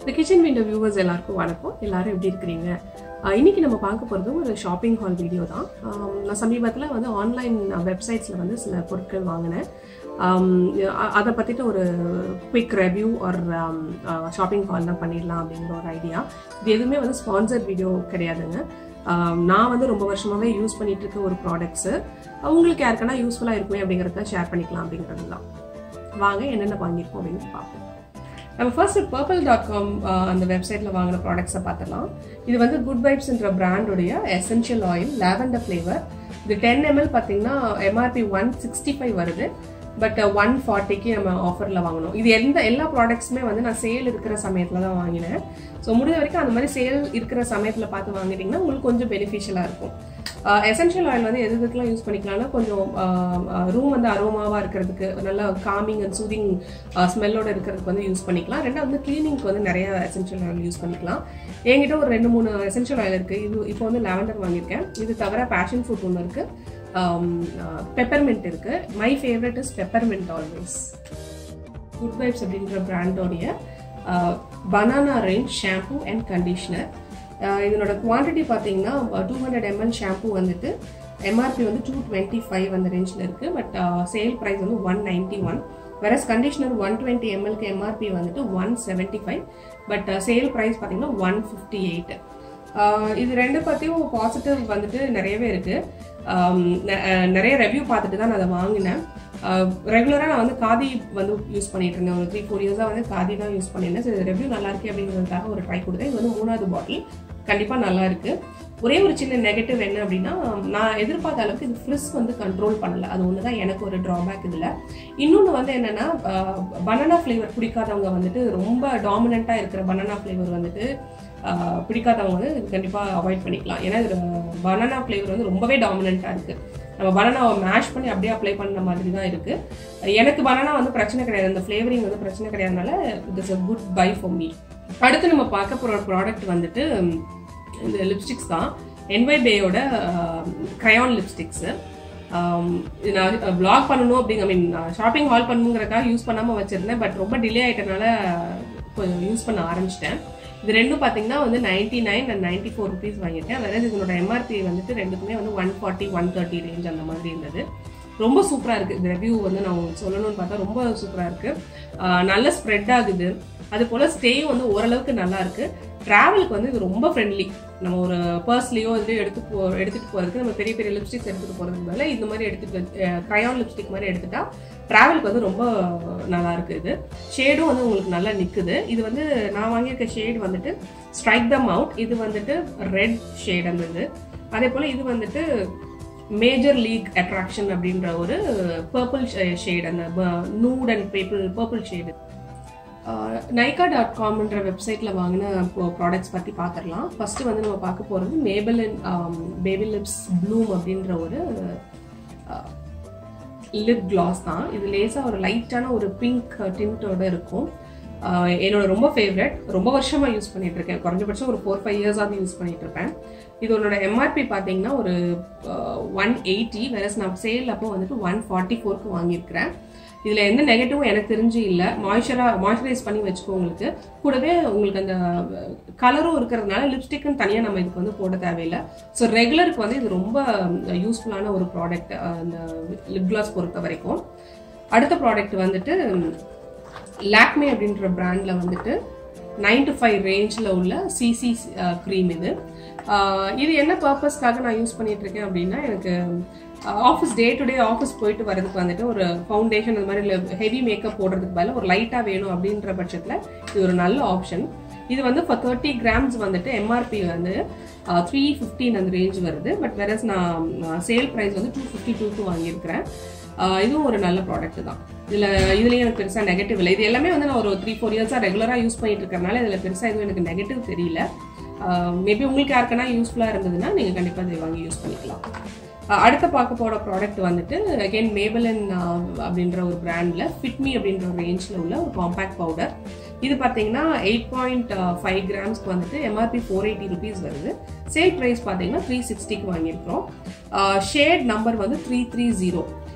இந்த kitchen window viewers எல்லாருக்கும் வணக்கம் எல்லாரும் எப்படி இருக்கிறீங்க ஆஹ் இன்னைக்கு நம்ம பார்க்க போகிறது ஒரு ஷாப்பிங் ஹால் வீடியோ தான் ஆம், நான் சமீபத்தில் வந்து ஆன்லைன் வெப்சைட்ஸில் வந்து சில பொருட்கள் வாங்கினேன் ஆம், அ- அதை பற்றிட்டு ஒரு குவிக் ரெவ்யூ ஒரு ஷாப்பிங் ஹால் தான் பண்ணிடலாம் அப்படிங்கிற ஒரு ஐடியா இது எதுவுமே வந்து ஸ்பான்சர்ட் வீடியோ கிடையாதுங்க ஆம், நான் வந்து ரொம்ப வருஷமாகவே யூஸ் பண்ணிட்டு இருக்க ஒரு ப்ராடக்ட்ஸு உங்களுக்கு யாருக்குன்னா யூஸ்ஃபுல்லாக இருக்குமே அப்படிங்கிறத ஷேர் பண்ணிக்கலாம் அப்படிங்கிறது தான் வாங்க என்னென்ன வாங்கியிருக்கோம் அப்படின்னு பார்ப்போம் நம்ம ஃபர்ஸ்ட் பர்பிள் டாட் காம் அந்த வெப்சைட்டில் வாங்கின ப்ராடக்ட்ஸை பார்த்துடலாம் இது வந்து குட் வைப்ஸ்ன்ற பிராண்டோடைய எசென்ஷியல் ஆயில் லாவெண்டர் ஃப்ளேவர் இது டென் எம்எல் பார்த்தீங்கன்னா எம்ஆர்பி ஒன் சிக்ஸ்டி ஃபைவ் வருது பட் ஒன் ஃபார்ட்டிக்கு நம்ம ஆஃபரில் வாங்கினோம் இது எந்த எல்லா ப்ராடக்ட்ஸுமே வந்து நான் சேல் இருக்கிற சமயத்தில் தான் வாங்கினேன் ஸோ முடிஞ்ச வரைக்கும் அந்த மாதிரி சேல் இருக்கிற சமயத்தில் பார்த்து வாங்கிட்டீங்கன்னா உங்களுக்கு கொஞ்சம் பெனிஃபிஷியலாக இருக்கும் எசென்ஷியல் ஆயில் வந்து எது எதுக்கெல்லாம் யூஸ் பண்ணிக்கலாம்னா கொஞ்சம் ரூம் வந்து அரோமாவாக இருக்கிறதுக்கு நல்ல காமிங் அண்ட் சூதிங் ஸ்மெல்லோட இருக்கிறதுக்கு வந்து யூஸ் பண்ணிக்கலாம் ரெண்டாவது வந்து கிளீனிங்க்கு வந்து நிறைய எசென்ஷியல் ஆயில் யூஸ் பண்ணிக்கலாம் என்கிட்ட ஒரு ரெண்டு மூணு எசென்ஷியல் ஆயில் இருக்குது இது இப்போ வந்து லாவெண்டர் வாங்கியிருக்கேன் இது தவிர பேஷன் ஃப்ரூட் ஒன்று இருக்குது பெப்பர்மெண்ட் இருக்குது my favourite is peppermint always good vibes அப்படின்ற பிராண்டோடைய banana range shampoo and conditioner இதனோட குவான்டிட்டி பார்த்தீங்கன்னா டூ ஹண்ட்ரட் எம்எல் ஷாம்பு வந்துட்டு எம்ஆர்பி வந்து டூ டுவெண்ட்டி ஃபைவ் அந்த ரேஞ்சில் இருக்குது பட் சேல் ப்ரைஸ் வந்து one ninety one whereas conditioner one twenty எம்எல்க்கு எம்ஆர்பி வந்துட்டு one seventy five but sale price பார்த்தீங்கன்னா ஒன் ஃபிஃப்டி எயிட் இது ரெண்டு பற்றியும் பாசிட்டிவ் வந்துட்டு நிறையவே இருக்குது நிறைய ரெவ்யூ பார்த்துட்டு தான் நான் அதை வாங்கினேன் ரெகுலராக நான் வந்து காதி வந்து யூஸ் பண்ணிட்டு இருந்தேன் ஒரு த்ரீ ஃபோர் இயர்ஸாக வந்து காதி தான் யூஸ் பண்ணியிருந்தேன் சரி ரெவ்யூ நல்லா இருக்கு அப்படிங்கிறதுக்காக ஒரு ட்ரை கொடுத்தேன் இது வந்து மூணாவது பாட்டில் கண்டிப்பாக நல்லா இருக்கு ஒரே ஒரு சின்ன நெகட்டிவ் என்ன அப்படின்னா நான் எதிர்பார்த்த அளவுக்கு இது ஃப்ரிஸ் வந்து கண்ட்ரோல் பண்ணல அது ஒன்று தான் எனக்கு ஒரு ட்ராபேக் இதில் இன்னொன்று வந்து என்னன்னா பனானா ஃப்ளேவர் பிடிக்காதவங்க வந்துட்டு ரொம்ப டாமினண்ட்டாக இருக்கிற பனானா ஃப்ளேவர் வந்துட்டு ஆஹ், பிடிக்காதவங்க வந்து கண்டிப்பாக அவாய்ட் பண்ணிக்கலாம் ஏன்னா இது பனானா ஃப்ளேவர் வந்து ரொம்பவே டாமினண்ட்டாக இருக்குது நம்ம பனானாவை மேஷ் பண்ணி அப்படியே அப்ளை பண்ண மாதிரி தான் இருக்குது எனக்கு பனானா வந்து பிரச்சனை கிடையாது அந்த ஃப்ளேவரிங் வந்து பிரச்சனை கிடையாதுனால it is a good buy for me அடுத்து நம்ம பார்க்க போகிற ப்ராடக்ட் வந்துட்டு உம், இந்த லிப்ஸ்டிக்ஸ் தான் என்ஒய் பேயோட க்ரையான் லிப்ஸ்டிக்ஸு இது நான் vlog பண்ணணும் அப்படிங்க ஐ மீன் ஷாப்பிங் ஹால் பண்ணணுங்கிறக்காக யூஸ் பண்ணாமல் வச்சுருந்தேன் பட் ரொம்ப டிலே ஆகிட்டனால கொஞ்சம் யூஸ் பண்ண ஆரம்பிச்சிட்டேன் இது ரெண்டும் பார்த்தீங்கன்னா வந்து ninety nine and ninety four rupees வாங்கிட்டேன் வேறு இதனோட எம்ஆர்பி வந்துட்டு ரெண்டுக்குமே வந்து one forty one thirty range அந்த மாதிரி இருந்தது ரொம்ப சூப்பராக இருக்குது இந்த ரிவ்யூ வந்து நான் உங்களுக்கு சொல்லணும்னு பார்த்தா ரொம்ப சூப்பராக இருக்குது நல்ல ஸ்ப்ரெட் ஆகுது அது போல் ஸ்டேயும் வந்து ஓரளவுக்கு நல்லா இருக்கு ட்ராவலுக்கு வந்து இது ரொம்ப ஃப்ரெண்ட்லி நம்ம ஒரு பர்ஸ்லேயோ இதுலையோ எடுத்து போ எடுத்துகிட்டு போகிறதுக்கு நம்ம பெரிய பெரிய லிப்ஸ்டிக்ஸ் எடுத்துகிட்டு போகிறதுக்கு பதிலாக இந்த மாதிரி எடுத்துட்டு க்ரையான் லிப்ஸ்டிக் மாதிரி எடுத்துட்டா ட்ராவலுக்கு வந்து ரொம்ப நல்லா இருக்கு இது ஷேடும் வந்து உங்களுக்கு நல்லா நிற்குது இது வந்து நான் வாங்கியிருக்க ஷேட் வந்துட்டு ஸ்ட்ரைக் தம் அவுட் இது வந்துட்டு ரெட் ஷேட் அந்த இது அதே போல் இது வந்துட்டு மேஜர் லீக் அட்ராக்ஷன் அப்படின்ற ஒரு பர்பிள் ஷேட் அந்த நூட் அண்ட் பேபிள் பர்பிள் ஷேடு நைகா டாட் காம்ன்ற வெப்சைட்டில் வாங்கின ப்ராடக்ட்ஸ் பற்றி பார்த்துடலாம் ஃபஸ்ட்டு வந்து நம்ம பார்க்க போகிறது மேபலின் பேபி லிப்ஸ் ப்ளூம் அப்படின்ற ஒரு லிப் கிளாஸ் தான் இது லேசாக ஒரு லைட்டான ஒரு பிங்க் டிண்டோட இருக்கும் ஆஹ் என்னோட ரொம்ப ஃபேவரட் ரொம்ப வருஷமாக யூஸ் பண்ணிட்டு இருக்கேன் குறைஞ்சபட்சம் ஒரு ஃபோர் ஃபைவ் இயர்ஸாக யூஸ் பண்ணிட்டு இருப்பேன் இதோட எம்ஆர்பி பார்த்தீங்கன்னா ஒரு ஒன் எயிட்டி வேறஸ் நான் சேல் அப்போ வந்துட்டு ஒன் ஃபார்ட்டி ஃபோருக்கு வாங்கியிருக்கிறேன் இதில் எந்த நெகட்டிவும் எனக்கு தெரிஞ்சு இல்லை மாய்ஸ்சரா மாய்ஸ்சரைஸ் பண்ணி வச்சுக்கோ உங்களுக்கு கூடவே உங்களுக்கு அந்த கலரும் இருக்கிறதுனால லிப்ஸ்டிக்னு தனியாக நம்ம இதுக்கு வந்து போட தேவையில்லை ஸோ ரெகுலருக்கு வந்து இது ரொம்ப யூஸ்ஃபுல்லான ஒரு ப்ராடக்ட் அந்த லிப் கிளாஸ் பொறுத்த வரைக்கும் அடுத்த ப்ராடக்ட் வந்துட்டு லாக்மே அப்படின்ற பிராண்டில் வந்துட்டு நைன் டு ஃபைவ் ரேஞ்சில் உள்ள சிசி க்ரீம் இது ஆஹ் இது என்ன பர்பஸ்க்காக நான் யூஸ் பண்ணிட்டு இருக்கேன் அப்படின்னா எனக்கு office day to day office போயிட்டு வரதுக்கு வந்துட்டு ஒரு ஃபவுண்டேஷன் அந்த மாதிரி ஹெவி மேக்கப் போடுறதுக்கு பதிலாக ஒரு லைட்டாக வேணும் அப்படின்ற பட்சத்தில் இது ஒரு நல்ல ஆப்ஷன் இது வந்து ஃபார் தேர்ட்டி கிராம்ஸ் வந்துட்டு எம்ஆர்பி வந்து த்ரீ ஃபிஃப்டின் அந்த ரேஞ்ச் வருது பட் வேறஸ் நான் சேல் ப்ரைஸ் வந்து டூ ஃபிஃப்டி டூக்கு வாங்கியிருக்கிறேன் ஆஹ் இதுவும் ஒரு நல்ல ப்ராடக்ட் தான் இதில் இதுலேயும் எனக்கு பெருசாக நெகட்டிவ் இல்லை இது எல்லாமே வந்து நான் ஒரு த்ரீ ஃபோர் இயர்ஸாக ரெகுலராக யூஸ் பண்ணிட்டு இருக்கறனால இதில் பெருசாக எதுவும் எனக்கு நெகட்டிவ் தெரியல மேபி உங்களுக்கு யாருக்குன்னா யூஸ்ஃபுல்லாக இருந்ததுன்னா நீங்கள் கண்டிப்பாக இதை வாங்கி யூஸ் பண்ணிக்கலாம் ஆஹ் அடுத்த பார்க்க போகிற ப்ராடக்ட் வந்துட்டு அகைன் மேபலன் அப்படின்ற ஒரு பிராண்டில் ஃபிட்மி அப்படின்ற ஒரு ரேஞ்சில் உள்ள ஒரு காம்பேக்ட் பவுடர் இது பார்த்தீங்கன்னா எயிட் பாயிண்ட் ஃபைவ் கிராம்ஸ்க்கு வந்துட்டு எம்ஆர்பி ஃபோர் எயிட்டி ருபீஸ் வருது சேல் ப்ரைஸ் பார்த்தீங்கன்னா த்ரீ சிக்ஸ்டிக்கு வாங்கியிருக்கிறோம் ஷேட் நம்பர் வந்து த்ரீ த்ரீ ஜீரோ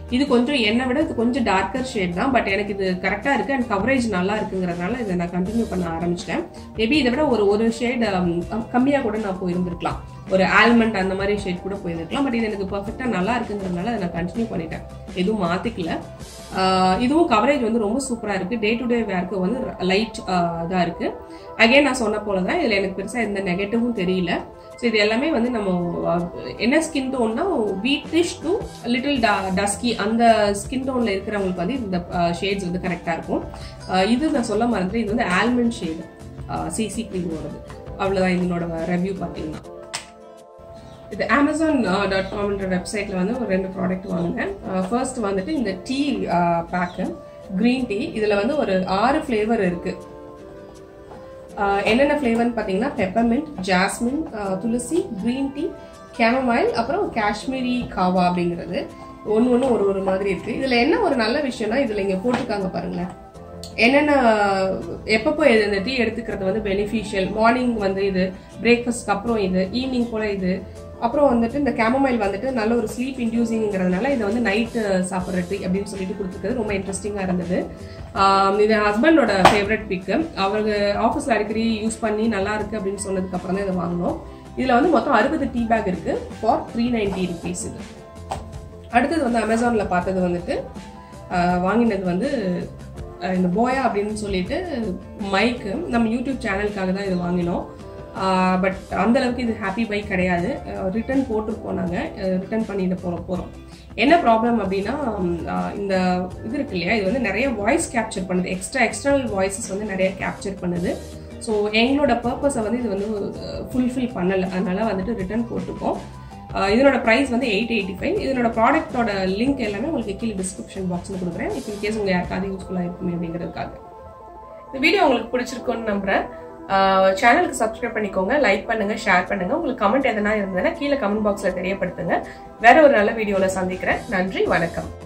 இது கொஞ்சம் என்னை விட இது கொஞ்சம் டார்க்கர் ஷேட் தான் பட் எனக்கு இது கரெக்டாக இருக்கு அண்ட் கவரேஜ் நல்லா இருக்குங்கிறதுனால இதை நான் கண்டினியூ பண்ண ஆரம்பிச்சிட்டேன் மேபி இதை விட ஒரு ஒரு ஷேட் கம்மியாக கூட நான் போயிருந்திருக்கலாம் ஒரு ஆல்மண்ட் அந்த மாதிரி ஷேட் கூட போயிருந்திருக்கலாம் பட் இது எனக்கு பர்ஃபெக்டாக நல்லா இருக்குங்கிறதுனால அதை நான் கண்டினியூ பண்ணிட்டேன் எதுவும் மாற்றிக்கல இதுவும் கவரேஜ் வந்து ரொம்ப சூப்பராக இருக்குது டே டு டே வேர்க்கு வந்து லைட் இதாக இருக்குது அகைன் நான் சொன்ன போல தான் இதில் எனக்கு பெருசாக எந்த நெகட்டிவும் தெரியல ஸோ இது எல்லாமே வந்து நம்ம என்ன ஸ்கின் டோன்னா வீட்டிஷ் டு லிட்டில் டா டஸ்கி அந்த ஸ்கின் டோனில் இருக்கிறவங்களுக்கு வந்து இந்த ஷேட்ஸ் வந்து கரெக்டாக இருக்கும் இது நான் சொல்ல மறந்துட்டு இது வந்து ஆல்மண்ட் ஷேடு சிசி க்ரீமோடது அவ்வளோதான் இதனோட ரெவ்யூ பார்த்தீங்கன்னா இது அமேசான் டாட் காம்ன்ற வெப்சைட்டில் வந்து ஒரு ரெண்டு ப்ராடக்ட் வாங்கினேன் ஃபர்ஸ்ட் வந்துட்டு இந்த டீ பேக்கு க்ரீன் டீ இதில் வந்து ஒரு ஆறு ஃப்ளேவர் இருக்குது என்னென்ன ஃப்ளேவர்னு பார்த்தீங்கன்னா peppermint jasmine tulsi green tea chamomile அப்புறம் காஷ்மீரி காவா அப்படிங்கிறது ஒன்று ஒன்று ஒரு ஒரு மாதிரி இருக்குது இதில் என்ன ஒரு நல்ல விஷயம்னா இதில் இங்கே போட்டிருக்காங்க பாருங்களேன் என்னென்ன எப்பப்போ இந்த டீ எடுத்துக்கிறது வந்து பெனிஃபிஷியல் மார்னிங் வந்து இது பிரேக்ஃபாஸ்ட்க்கு அப்புறம் இது ஈவினிங் போல் இது அப்புறம் வந்துட்டு இந்த கேமமைல் வந்துட்டு நல்ல ஒரு ஸ்லீப் இன்டியூசிங்கிறதுனால இதை வந்து நைட்டு சாப்பிட்ற டீ அப்படின்னு சொல்லிட்டு கொடுத்துருக்கிறது ரொம்ப இன்ட்ரெஸ்டிங்காக இருந்தது இது ஹஸ்பண்டோட ஃபேவரட் பிக்கு அவருக்கு ஆஃபீஸில் அடிக்கடி யூஸ் பண்ணி நல்லா இருக்கு அப்படின்னு சொன்னதுக்கு அப்புறம் தான் இதை வாங்கினோம் இதில் வந்து மொத்தம் அறுபது டீ பேக் இருக்கு ஃபார் த்ரீ நைன்டி ருபீஸ் இது அடுத்தது வந்து அமேசானில் பார்த்தது வந்துட்டு வாங்கினது வந்து இந்த போயா அப்படின்னு சொல்லிட்டு மைக்கு நம்ம யூடியூப் சேனலுக்காக தான் இது வாங்கினோம் பட் அந்த அளவுக்கு இது ஹாப்பி பைக் கிடையாது ரிட்டர்ன் போட்டிருக்கோம் நாங்கள் ரிட்டர்ன் பண்ணிட்டு போகிற போகிறோம் என்ன ப்ராப்ளம் அப்படின்னா இந்த இது இருக்கு இல்லையா இது வந்து நிறைய வாய்ஸ் கேப்சர் பண்ணுது எக்ஸ்ட்ரா எக்ஸ்டர்னல் வாய்ஸஸ் வந்து நிறைய கேப்சர் பண்ணுது ஸோ எங்களோட பர்பஸை வந்து இது வந்து ஃபுல்ஃபில் பண்ணலை அதனால வந்துட்டு ரிட்டர்ன் போட்டிருக்கோம் இதனோட ப்ரைஸ் வந்து எயிட் எயிட்டி ஃபைவ் இதனோட ப்ராடக்ட்டோட லிங்க் எல்லாமே உங்களுக்கு கீழே டிஸ்கிரிப்ஷன் பாக்ஸில் கொடுக்குறேன் இப்போ இன்கேஸ் உங்கள் யாருக்காவது யூஸ்ஃபுல்லாக இருக்குமே அப்படிங்கிறதுக்காக இந்த வீடியோ உங்களுக்கு பிடிச்சிருக்குன்னு நம்புறேன் சேனலுக்கு சப்ஸ்கிரைப் பண்ணிக்கோங்க லைக் பண்ணுங்க ஷேர் பண்ணுங்க உங்களுக்கு கமெண்ட் எதனா இருந்ததுன்னா கீழே கமெண்ட் பாக்ஸ்ல தெரியப்படுத்துங்க வேற ஒரு நல்ல வீடியோல சந்திக்கிறேன் நன்றி வணக்கம்